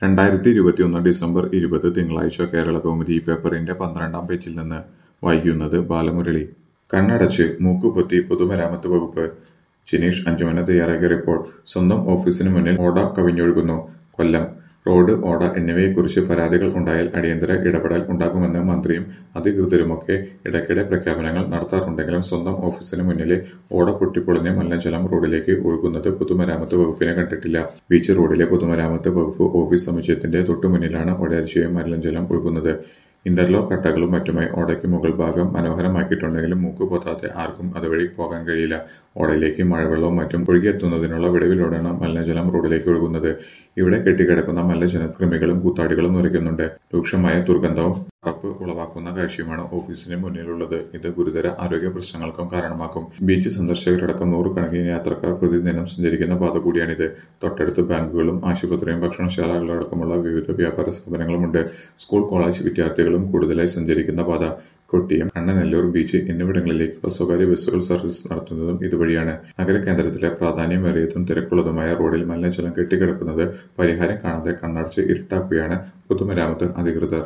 രണ്ടായിരത്തി ഇരുപത്തിയൊന്ന് ഡിസംബർ ഇരുപത് തിങ്കളാഴ്ച കേരളകൗമുദി പേപ്പറിന്റെ പന്ത്രണ്ടാം പേജിൽ നിന്ന് വായിക്കുന്നത് ബാലമുരളി കണ്ണടച്ച് മൂക്കുപൊത്തി പൊതുമരാമത്ത് വകുപ്പ് ജിനീഷ് അഞ്ചുമന തയ്യാറാക്കിയ റിപ്പോർട്ട് സ്വന്തം ഓഫീസിന് മുന്നിൽ ഓട കവിഞ്ഞൊഴുകുന്നു കൊല്ലം റോഡ് ഓട എന്നിവയെക്കുറിച്ച് പരാതികൾ ഉണ്ടായാൽ അടിയന്തര ഇടപെടൽ ഉണ്ടാകുമെന്ന് മന്ത്രിയും അധികൃതരുമൊക്കെ ഇടയ്ക്കിടെ പ്രഖ്യാപനങ്ങൾ നടത്താറുണ്ടെങ്കിലും സ്വന്തം ഓഫീസിന് മുന്നിലെ ഓട പൊട്ടിപ്പൊളിഞ്ഞ് മല്ലഞ്ചലം റോഡിലേക്ക് ഒഴുകുന്നത് പൊതുമരാമത്ത് വകുപ്പിനെ കണ്ടിട്ടില്ല ബീച്ച് റോഡിലെ പൊതുമരാമത്ത് വകുപ്പ് ഓഫീസ് സമുച്ചയത്തിന്റെ തൊട്ടുമുന്നിലാണ് ഒരാഴ്ചയും മല്ലഞ്ചലം ഒഴുകുന്നത് ഇന്റർലോക്ക് കട്ടകളും മറ്റുമായി ഓടയ്ക്ക് മുകൾ ഭാഗം മനോഹരമാക്കിയിട്ടുണ്ടെങ്കിലും മൂക്ക് പൊത്താതെ ആർക്കും അതുവഴി പോകാൻ കഴിയില്ല ഓടയിലേക്ക് മഴവെള്ളവും മറ്റും ഒഴുകിയെത്തുന്നതിനുള്ള വിടവിലൂടെയാണ് മലിനജലം റോഡിലേക്ക് ഒഴുകുന്നത് ഇവിടെ കെട്ടിക്കിടക്കുന്ന മലിനജല കൃമികളും കൂത്താടികളും നിറയ്ക്കുന്നുണ്ട് രൂക്ഷമായ ദുർഗന്ധവും അറപ്പ് ഉളവാക്കുന്ന കാഴ്ചയുമാണ് ഓഫീസിന് മുന്നിലുള്ളത് ഇത് ഗുരുതര ആരോഗ്യ പ്രശ്നങ്ങൾക്കും കാരണമാക്കും ബീച്ച് സന്ദർശകരടക്കം നൂറുകണക്കിന് യാത്രക്കാർ പ്രതിദിനം സഞ്ചരിക്കുന്ന പാത കൂടിയാണിത് തൊട്ടടുത്ത് ബാങ്കുകളും ആശുപത്രിയും ഭക്ഷണശാലകളടക്കമുള്ള വിവിധ വ്യാപാര സ്ഥാപനങ്ങളുമുണ്ട് സ്കൂൾ കോളേജ് വിദ്യാർത്ഥികളും കൂടുതലായി സഞ്ചരിക്കുന്ന പാത കൊട്ടിയം കണ്ണനെല്ലൂർ ബീച്ച് എന്നിവിടങ്ങളിലേക്കുള്ള സ്വകാര്യ ബസ്സുകൾ സർവീസ് നടത്തുന്നതും ഇതുവഴിയാണ് നഗരകേന്ദ്രത്തിലെ പ്രാധാന്യമേറിയതും തിരക്കുള്ളതുമായ റോഡിൽ മലിനജലം കെട്ടിക്കിടക്കുന്നത് പരിഹാരം കാണാതെ കണ്ണടച്ച് ഇരുട്ടാക്കുകയാണ് പൊതുമരാമത്ത് അധികൃതർ